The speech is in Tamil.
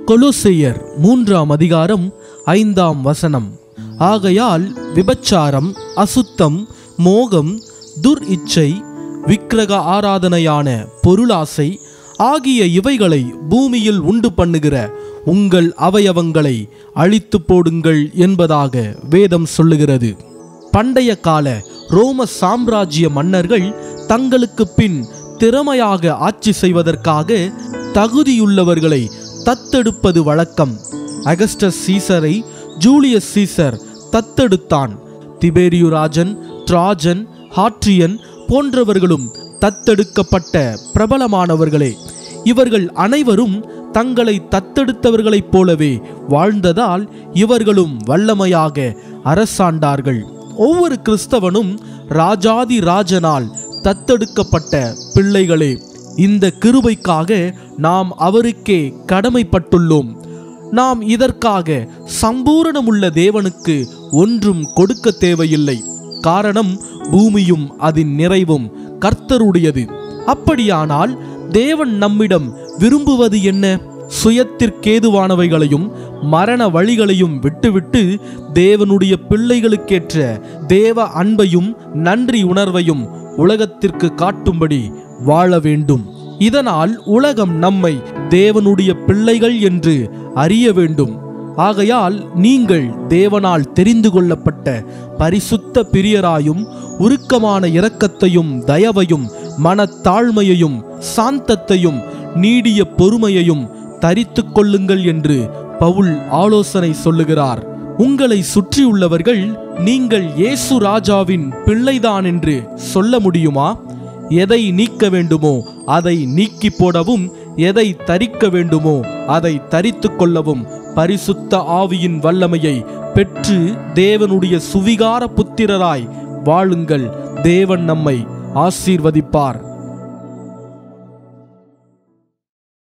கொலோசையர் மூன்றாம் அதிகாரம் ஐந்தாம் வசனம் ஆகையால் விபச்சாரம் அசுத்தம் மோகம் துர் இச்சை விக்கிரக ஆராதனையான பொருளாசை ஆகிய இவைகளை பூமியில் உண்டு பண்ணுகிற உங்கள் அவயவங்களை அழித்து போடுங்கள் என்பதாக வேதம் சொல்லுகிறது பண்டைய கால ரோம சாம்ராஜ்ய மன்னர்கள் தங்களுக்கு பின் திறமையாக ஆட்சி செய்வதற்காக தகுதியுள்ளவர்களை தத்தெடுப்பது வழக்கம் அகஸ்டஸ் சீசரை ஜூலியஸ் சீசர் தத்தெடுத்தான் திபேரியு ராஜன் டிராஜன் ஹாட்ரியன் போன்றவர்களும் தத்தெடுக்கப்பட்ட பிரபலமானவர்களே இவர்கள் அனைவரும் தங்களை தத்தெடுத்தவர்களைப் போலவே வாழ்ந்ததால் இவர்களும் வல்லமையாக அரசாண்டார்கள் ஒவ்வொரு கிறிஸ்தவனும் ராஜாதி ராஜனால் தத்தெடுக்கப்பட்ட பிள்ளைகளே இந்த கிருபைக்காக நாம் அவருக்கே கடமைப்பட்டுள்ளோம் நாம் இதற்காக சம்பூரணமுள்ள தேவனுக்கு ஒன்றும் கொடுக்க தேவையில்லை காரணம் பூமியும் அதன் நிறைவும் கர்த்தருடையது அப்படியானால் தேவன் நம்மிடம் விரும்புவது என்ன சுயத்திற்கேதுவானவைகளையும் மரண வழிகளையும் விட்டுவிட்டு தேவனுடைய பிள்ளைகளுக்கேற்ற தேவ அன்பையும் நன்றி உணர்வையும் உலகத்திற்கு காட்டும்படி வாழ வேண்டும் இதனால் உலகம் நம்மை தேவனுடைய பிள்ளைகள் என்று அறிய வேண்டும் ஆகையால் நீங்கள் தேவனால் தெரிந்து கொள்ளப்பட்ட பரிசுத்த பிரியராயும் உருக்கமான இரக்கத்தையும் தயவையும் மனத்தாழ்மையையும் சாந்தத்தையும் நீடிய பொறுமையையும் தரித்து கொள்ளுங்கள் என்று பவுல் ஆலோசனை சொல்லுகிறார் உங்களை சுற்றியுள்ளவர்கள் நீங்கள் இயேசு ராஜாவின் பிள்ளைதான் என்று சொல்ல முடியுமா எதை நீக்க வேண்டுமோ அதை நீக்கி போடவும் எதை தரிக்க வேண்டுமோ அதை தரித்து கொள்ளவும் பரிசுத்த ஆவியின் வல்லமையை பெற்று தேவனுடைய சுவிகார புத்திரராய் வாழுங்கள் தேவன் நம்மை ஆசீர்வதிப்பார்